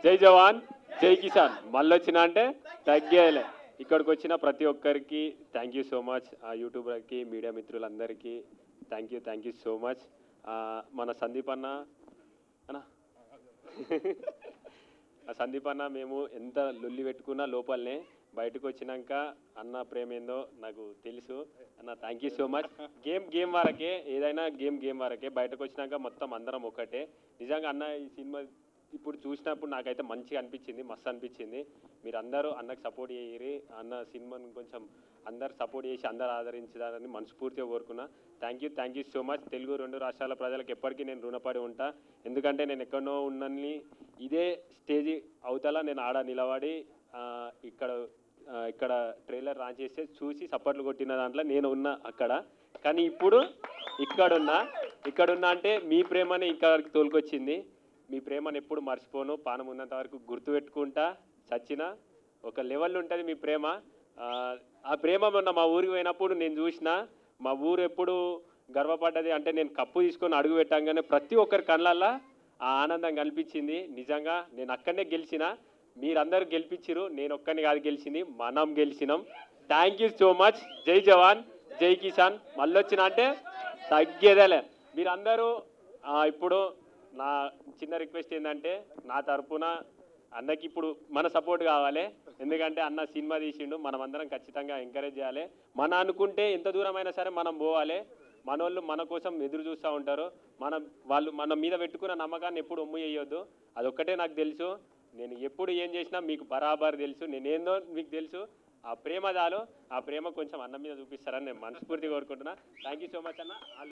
జై జవాన్ జై కిసాన్ మళ్ళీ వచ్చిన అంటే తగ్గేలే ఇక్కడికి వచ్చిన ప్రతి ఒక్కరికి థ్యాంక్ యూ సో మచ్ ఆ యూట్యూబర్కి మీడియా మిత్రులందరికీ thank you thank you so much మన సందీప్ అన్న అన్న ఆ సందీప్ అన్న మేము ఎంత లొల్లి పెట్టుకున్నా లోపలనే బయటకు వచ్చినాక అన్న ప్రేమ ఏందో నాకు తెలుసు అన్న thank you so much game game వరకే ఏదైనా గేమ్ గేమ్ వరకే బయటకు వచ్చినాక మొత్తం అందరం ఒకటే నిజంగా అన్న ఈ సినిమా ఇప్పుడు చూసినప్పుడు నాకైతే మంచిగా అనిపించింది మస్తు అనిపించింది మీరు అందరూ అన్నకు సపోర్ట్ చేయరి అన్న సినిమాని కొంచెం అందరు సపోర్ట్ చేసి అందరు ఆదరించాలని మనస్ఫూర్తిగా కోరుకున్నా thank you thank you so much Telugu రెండు రాష్ట్రాల ప్రజలకు ఎప్పటికీ నేను రుణపడి ఉంటా ఎందుకంటే నేను ఎక్కడో ఉన్నని ఇదే స్టేజ్ అవతల నేను ఆడ నిలబడి ఆ, ఇక్కడ ఆ, ఇక్కడ ట్రైలర్ లాంచ్ చేస్తే చూసి సపోర్ట్లు కొట్టిన దాంట్లో నేను ఉన్నా అక్కడ కానీ ఇప్పుడు ఇక్కడున్నా ఇక్కడున్నా అంటే మీ ప్రేమని ఇక్కడికి తోలుకొచ్చింది మీ ప్రేమను ఎప్పుడు మర్చిపోను పానం ఉన్నంత వరకు గుర్తుపెట్టుకుంటా చచ్చిన ఒక లెవెల్ ఉంటుంది మీ ప్రేమ ఆ, ఆ ప్రేమ మొన్న మా ఊరికి పోయినప్పుడు నేను చూసిన మా ఊరు ఎప్పుడు గర్వపడ్డది అంటే నేను కప్పు తీసుకొని అడుగు పెట్టంగానే ప్రతి ఒక్కరి కళ్ళల్లో ఆ ఆనందం కనిపించింది నిజంగా నేను అక్కడనే గెలిచిన మీరందరూ గెలిపించిరు నేను ఒక్కని కాదు గెలిచింది మనం గెలిచినాం థ్యాంక్ యూ సో మచ్ జై జవాన్ జై కిసాన్ మళ్ళీ వచ్చిన అంటే తగ్గేదేలే మీరందరూ ఆ, ఇప్పుడు నా చిన్న రిక్వెస్ట్ ఏంటంటే నా తరపున అన్నకి ఇప్పుడు మన సపోర్ట్ కావాలి ఎందుకంటే అన్న సినిమా తీసిండు మనం అందరం ఖచ్చితంగా ఎంకరేజ్ చేయాలి మన అనుకుంటే ఎంత దూరమైనా సరే మనం పోవాలి మనోళ్ళు మన కోసం ఎదురు చూస్తూ ఉంటారు మనం వాళ్ళు మన మీద పెట్టుకున్న నమ్మకాన్ని ఎప్పుడు ఒమ్ము చేయొద్దు అదొక్కటే నాకు తెలుసు నేను ఎప్పుడు ఏం చేసినా మీకు బరాబర్ తెలుసు నేనేందో మీకు తెలుసు ఆ ప్రేమ చాలు ఆ ప్రేమ కొంచెం అన్న మీద చూపిస్తారని నేను మనస్ఫూర్తిగా కోరుకుంటున్నా థ్యాంక్ యూ సో మచ్ అన్న